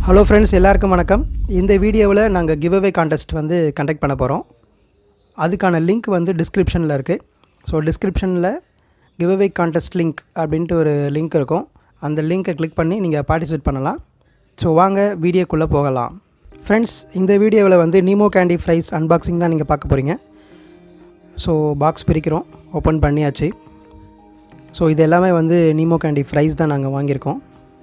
hello friends எல்லாருக்கும் வணக்கம் இந்த வீடியோவில் நாங்கள் கிவ் அவே கான்டெஸ்ட் வந்து கண்டக்ட் பண்ண போகிறோம் அதுக்கான லிங்க் வந்து டிஸ்கிரிப்ஷனில் இருக்குது ஸோ டிஸ்கிரிப்ஷனில் கிவ் அவே கான்டெஸ்ட் லிங்க் அப்படின்ட்டு ஒரு லிங்க் இருக்கும் அந்த லிங்க்கை கிளிக் பண்ணி நீங்கள் பார்ட்டிசிபேட் பண்ணலாம் ஸோ வாங்க வீடியோக்குள்ளே போகலாம் ஃப்ரெண்ட்ஸ் இந்த வீடியோவில் வந்து நீமோ கேண்டி ஃப்ரைஸ் அன்பாக்சிங் தான் நீங்கள் பார்க்க போகிறீங்க ஸோ பாக்ஸ் பிரிக்கிறோம் ஓப்பன் பண்ணியாச்சு ஸோ இது எல்லாமே வந்து நீமோ கேண்டி ஃப்ரைஸ் தான் நாங்கள் வாங்கியிருக்கோம்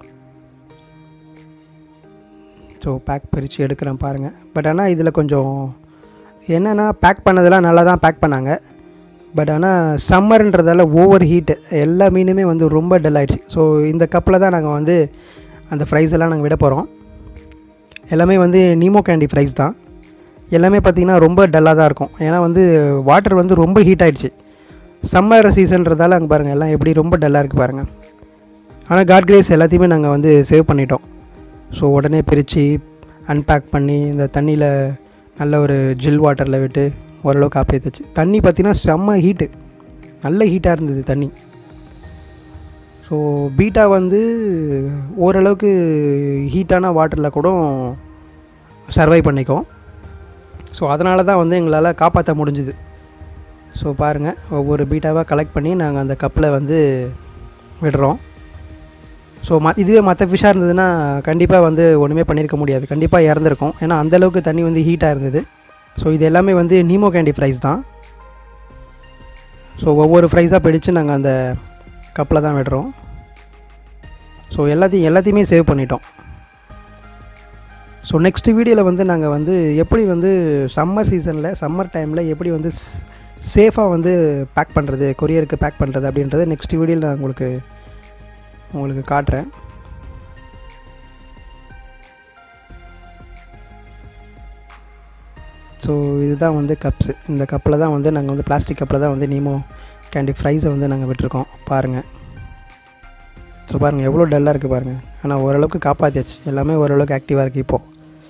ஸோ பேக் பிரித்து எடுக்கிறேன் பாருங்கள் பட் ஆனால் இதில் கொஞ்சம் என்னென்னா பேக் பண்ணதெல்லாம் நல்லா தான் பேக் பண்ணாங்க பட் ஆனால் சம்மர்ன்றதால ஓவர் ஹீட்டு எல்லா மீனுமே வந்து ரொம்ப டல் ஆயிடுச்சு ஸோ இந்த கப்பில் தான் நாங்கள் வந்து அந்த ஃப்ரைஸ் எல்லாம் நாங்கள் விட போகிறோம் எல்லாமே வந்து நீமோ கேண்டி ஃப்ரைஸ் தான் எல்லாமே பார்த்திங்கன்னா ரொம்ப டல்லாக தான் இருக்கும் ஏன்னா வந்து வாட்டர் வந்து ரொம்ப ஹீட் ஆகிடுச்சு சம்மர் சீசன்றதால அங்கே பாருங்கள் எல்லாம் எப்படி ரொம்ப டல்லாக இருக்குது பாருங்கள் ஆனால் காட் கிரேஸ் எல்லாத்தையுமே நாங்கள் வந்து சேவ் பண்ணிட்டோம் ஸோ உடனே பிரித்து அன்பேக் பண்ணி இந்த தண்ணியில் நல்ல ஒரு ஜில் வாட்டரில் விட்டு ஓரளவுக்கு காப்பி ஏற்றுச்சு தண்ணி பார்த்திங்கன்னா செம்ம ஹீட்டு நல்ல ஹீட்டாக இருந்தது தண்ணி ஸோ பீட்டா வந்து ஓரளவுக்கு ஹீட்டான வாட்டரில் கூட சர்வை பண்ணிக்கும் ஸோ அதனால தான் வந்து எங்களால் காப்பாற்ற முடிஞ்சுது ஸோ பாருங்கள் ஒவ்வொரு பீட்டாவாக கலெக்ட் பண்ணி நாங்கள் அந்த கப்பில் வந்து விடுறோம் ஸோ ம இதுவே மற்ற ஃபிஷ்ஷாக இருந்ததுன்னா கண்டிப்பாக வந்து ஒன்றுமே பண்ணியிருக்க முடியாது கண்டிப்பாக இறந்துருக்கும் ஏன்னா அந்தளவுக்கு தண்ணி வந்து ஹீட்டாக இருந்தது ஸோ இது எல்லாமே வந்து நீமோ கேண்டி ஃப்ரைஸ் தான் ஸோ ஒவ்வொரு ஃப்ரைஸாக பிடிச்சு நாங்கள் அந்த கப்பில் தான் விடுறோம் ஸோ எல்லாத்தையும் எல்லாத்தையுமே சேவ் பண்ணிட்டோம் ஸோ நெக்ஸ்ட் வீடியோவில் வந்து நாங்கள் வந்து எப்படி வந்து சம்மர் சீசனில் சம்மர் டைமில் எப்படி வந்து சேஃபாக வந்து பேக் பண்ணுறது கொரியருக்கு பேக் பண்ணுறது அப்படின்றத நெக்ஸ்ட் வீடியோவில் நான் உங்களுக்கு உங்களுக்கு காட்டுறேன் ஸோ இதுதான் வந்து கப்ஸு இந்த கப்பில் தான் வந்து நாங்கள் வந்து பிளாஸ்டிக் கப்பில் தான் வந்து நீமோ கேண்டி ஃப்ரைஸை வந்து நாங்கள் விட்டுருக்கோம் பாருங்கள் ஸோ பாருங்கள் எவ்வளோ டல்லாக இருக்குது பாருங்கள் ஆனால் ஓரளவுக்கு காப்பாற்றியாச்சு எல்லாமே ஓரளவுக்கு ஆக்டிவாக இருக்குது இப்போது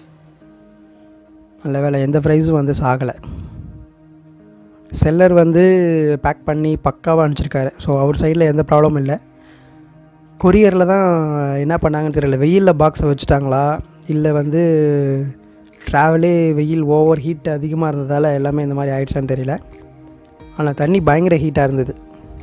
நல்ல வேலை எந்த ப்ரைஸும் வந்து சாகலை செல்லர் வந்து பேக் பண்ணி பக்காவாக அனுப்பிச்சிருக்காரு ஸோ அவர் சைடில் எந்த ப்ராப்ளமும் இல்லை கொரியரில் தான் என்ன பண்ணாங்கன்னு தெரியல வெயிலில் பாக்ஸை வச்சுட்டாங்களா இல்லை வந்து ட்ராவலே வெயில் ஓவர் ஹீட் அதிகமாக இருந்ததால் எல்லாமே இந்த மாதிரி ஆயிடுச்சான்னு தெரியல ஆனால் தண்ணி பயங்கர ஹீட்டாக இருந்தது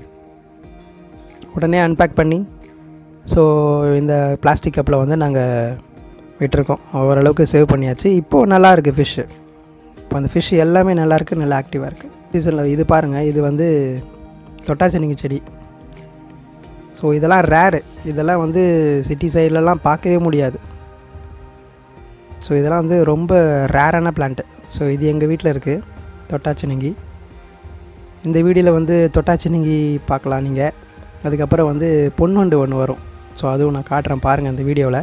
உடனே அன்பேக் பண்ணி ஸோ இந்த பிளாஸ்டிக் கப்பில் வந்து நாங்கள் விட்டுருக்கோம் ஓரளவுக்கு சேவ் பண்ணியாச்சு இப்போது நல்லா இருக்குது ஃபிஷ்ஷு இப்போ அந்த ஃபிஷ் எல்லாமே நல்லாயிருக்கு நல்லா ஆக்டிவாக இருக்குது சீசனில் இது பாருங்கள் இது வந்து தொட்டாச்சனிங்க செடி ஸோ இதெல்லாம் ரேரு இதெல்லாம் வந்து சிட்டி சைட்லலாம் பார்க்கவே முடியாது ஸோ இதெல்லாம் வந்து ரொம்ப ரேரான பிளான்ட்டு ஸோ இது எங்கள் வீட்டில் இருக்குது தொட்டாச்சினிங்கி இந்த வீடியோவில் வந்து தொட்டாச்சினிங்கி பார்க்கலாம் நீங்கள் அதுக்கப்புறம் வந்து பொன்வண்டு ஒன்று வரும் ஸோ அதுவும் நான் காட்டுறேன் பாருங்கள் இந்த வீடியோவில்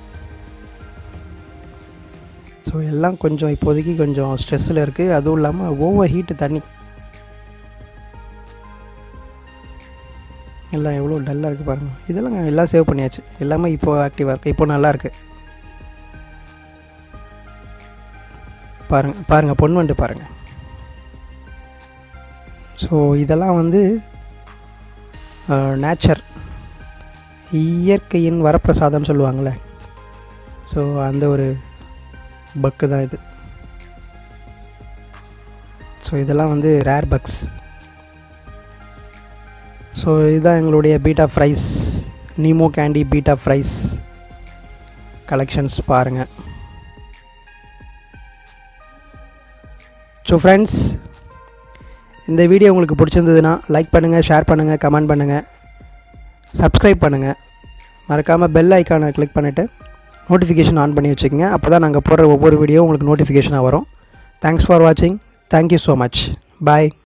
ஸோ எல்லாம் கொஞ்சம் இப்போதைக்கு கொஞ்சம் ஸ்ட்ரெஸ்ஸில் இருக்குது அதுவும் இல்லாமல் ஓவர் ஹீட்டு தண்ணி எல்லாம் எவ்வளோ டல்லாக இருக்குது பாருங்கள் இதெல்லாம் எல்லாம் சேவ் பண்ணியாச்சு எல்லாமே இப்போ ஆக்டிவாக இருக்குது இப்போ நல்லா இருக்குது பாருங்கள் பாருங்கள் பொன் வண்டு பாருங்கள் ஸோ இதெல்லாம் வந்து நேச்சர் இயற்கையின் வரப்பிரசாதம் சொல்லுவாங்கள்ல ஸோ அந்த ஒரு பக்கு தான் இது ஸோ இதெல்லாம் வந்து ரேர் பக்ஸ் ஸோ இதுதான் எங்களுடைய beta prize Nemo candy beta prize collections பாருங்கள் ஸோ ஃப்ரெண்ட்ஸ் இந்த வீடியோ உங்களுக்கு பிடிச்சிருந்ததுன்னா லைக் பண்ணுங்கள் ஷேர் பண்ணுங்கள் கமெண்ட் பண்ணுங்கள் சப்ஸ்கிரைப் பண்ணுங்கள் மறக்காமல் பெல் ஐக்கானை கிளிக் பண்ணிவிட்டு நோட்டிஃபிகேஷன் ஆன் பண்ணி வச்சுக்கோங்க அப்போ தான் நாங்கள் போடுற ஒவ்வொரு வீடியோ உங்களுக்கு நோட்டிஃபிகேஷனாக வரும் தேங்க்ஸ் ஃபார் வாட்சிங் தேங்க்யூ ஸோ மச் பாய்